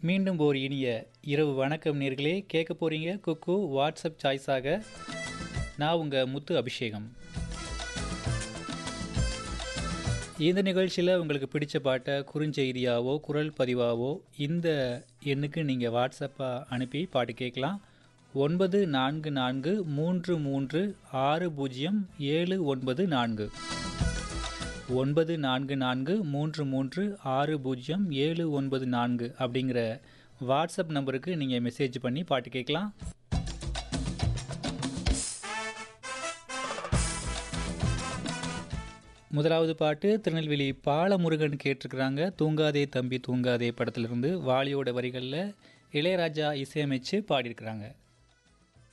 மீண்டும் ஒரு இனிய இரவு வணக்கம் நேர்களே கேட்க போகிறீங்க குக்கு வாட்ஸ்அப் சாய்ஸாக நான் உங்கள் முத்து அபிஷேகம் இந்த நிகழ்ச்சியில் உங்களுக்கு பிடிச்ச பாட்டை குறுஞ்செய்தியாவோ குரல் பதிவாவோ இந்த எண்ணுக்கு நீங்கள் வாட்ஸ்அப்பாக அனுப்பி பாட்டு கேட்கலாம் ஒன்பது நான்கு நான்கு மூன்று மூன்று ஆறு பூஜ்ஜியம் ஏழு ஒன்பது நான்கு ஒன்பது நான்கு நான்கு மூன்று மூன்று ஆறு பூஜ்ஜியம் ஏழு ஒன்பது நான்கு அப்படிங்கிற வாட்ஸ்அப் நம்பருக்கு நீங்கள் மெசேஜ் பண்ணி பாட்டு கேட்கலாம் முதலாவது பாட்டு திருநெல்வேலி பாலமுருகன் கேட்டிருக்கிறாங்க தூங்காதே தம்பி தூங்காதே படத்திலிருந்து வாலியோட வரிகளில் இளையராஜா இசையமைச்சு பாடியிருக்கிறாங்க